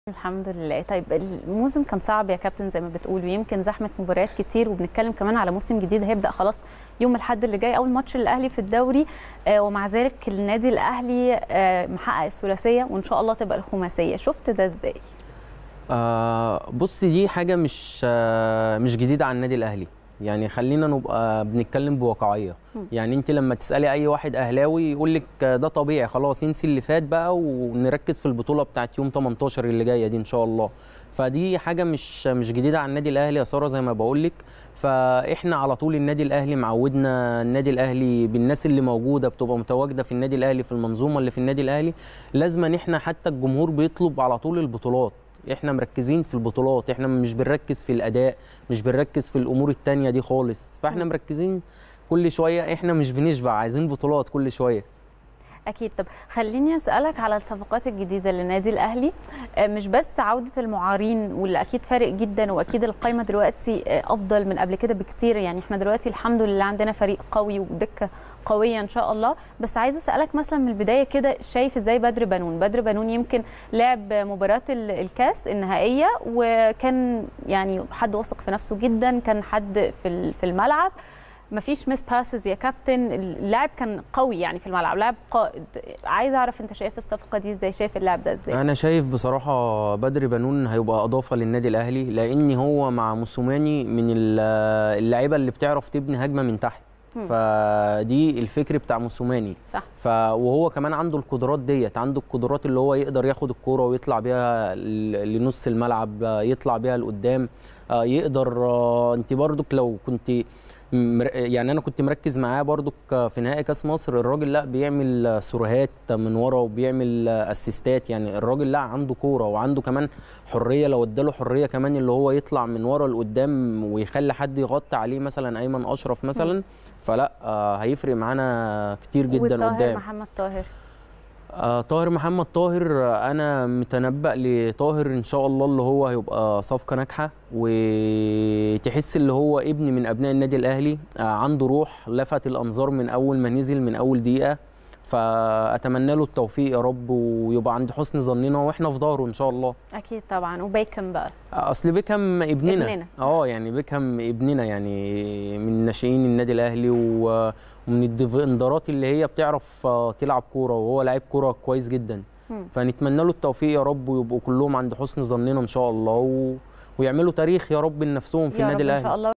الحمد لله طيب الموسم كان صعب يا كابتن زي ما بتقول ويمكن زحمه مباريات كتير وبنتكلم كمان على موسم جديد هيبدا خلاص يوم الاحد اللي جاي اول ماتش للاهلي في الدوري آه ومع ذلك النادي الاهلي آه محقق الثلاثيه وان شاء الله تبقى الخماسيه شفت ده ازاي آه بص دي حاجه مش آه مش جديده على النادي الاهلي يعني خلينا نبقى بنتكلم بواقعيه يعني انت لما تسالي اي واحد اهلاوي يقول لك ده طبيعي خلاص ينسي اللي فات بقى ونركز في البطوله بتاعت يوم 18 اللي جايه دي ان شاء الله فدي حاجه مش مش جديده على النادي الاهلي يا ساره زي ما بقول لك فاحنا على طول النادي الاهلي معودنا النادي الاهلي بالناس اللي موجوده بتبقى متواجده في النادي الاهلي في المنظومه اللي في النادي الاهلي لازم ان احنا حتى الجمهور بيطلب على طول البطولات احنا مركزين في البطولات احنا مش بنركز في الاداء مش بنركز في الامور التانية دي خالص فاحنا مركزين كل شويه احنا مش بنشبع عايزين بطولات كل شويه اكيد طب خليني اسالك على الصفقات الجديده للنادي الاهلي مش بس عوده المعارين واللي اكيد فارق جدا واكيد القائمه دلوقتي افضل من قبل كده بكتير يعني احنا دلوقتي الحمد لله عندنا فريق قوي ودكه قويه ان شاء الله بس عايزه اسالك مثلا من البدايه كده شايف ازاي بدر بنون بدر بنون يمكن لعب مباراه الكاس النهائيه وكان يعني حد واثق في نفسه جدا كان حد في في الملعب مفيش مس باسز يا كابتن اللاعب كان قوي يعني في الملعب لاعب قائد عايز اعرف انت شايف الصفقه دي ازاي شايف اللاعب ده ازاي انا شايف بصراحه بدر بنون هيبقى اضافه للنادي الاهلي لان هو مع موسوماني من اللعيبه اللي بتعرف تبني هجمه من تحت فدي الفكر بتاع موسوماني صح ف وهو كمان عنده القدرات ديت عنده القدرات اللي هو يقدر ياخد الكوره ويطلع بيها لنص الملعب يطلع بيها لقدام يقدر انت برضك لو كنت يعني انا كنت مركز معاه برضو في نهائي كاس مصر الراجل لا بيعمل سروهات من ورا وبيعمل اسيستات يعني الراجل لا عنده كوره وعنده كمان حريه لو اداله حريه كمان اللي هو يطلع من ورا لقدام ويخلي حد يغطي عليه مثلا ايمن اشرف مثلا فلا هيفرق معانا كتير جدا قدام محمد طاهر آه طاهر محمد طاهر انا متنبأ لطاهر ان شاء الله اللي هو هيبقى صفقه ناجحه وتحس اللي هو ابن من ابناء النادي الاهلي آه عنده روح لفت الانظار من اول ما نزل من اول دقيقه فاتمنى له التوفيق يا رب ويبقى عند حسن ظننا واحنا في ظهره ان شاء الله اكيد طبعا وبيكم بقى اصل بيكم ابننا اه يعني بيكم ابننا يعني من ناشئين النادي الاهلي و ومن الديفندرات اللي هي بتعرف تلعب كوره وهو لعيب كوره كويس جدا م. فنتمنى له التوفيق يا رب ويبقوا كلهم عند حسن ظننا ان شاء الله و... ويعملوا تاريخ يا رب لنفسهم في النادي الاهلي ان شاء الله